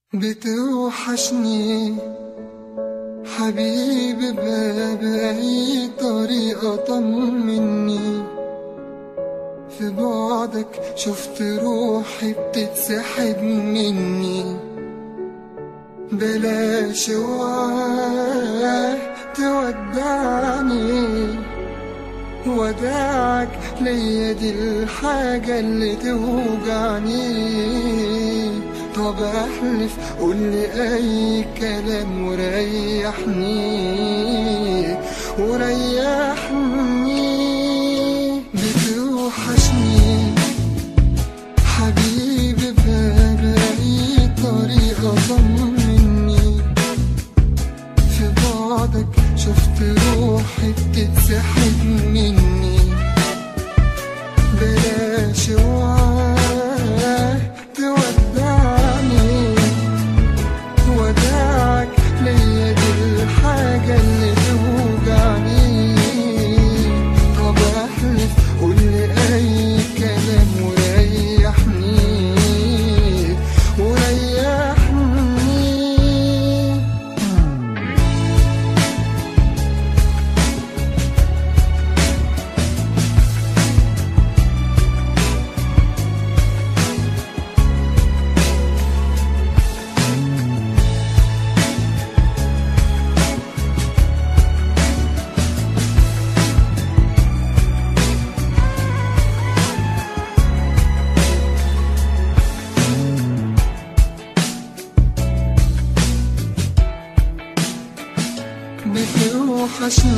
بتوحشني حبيبي باب أي طريقة طمني في بعدك شفت روحي بتتسحب مني بلاش وعاك تودعني وداعك ليا دي الحاجة اللي توجعني طب احلف قولي اي كلام وريحني وريحني بتوحشني حبيبي بأي طريقة طمني في بعدك شفت روحي بتتسحب مني بلاش وعاك تودعني وداعك ليا دي الحاجة اللي توجعني طب احلف قولي اي كلام وريحني وريحني بتوحشني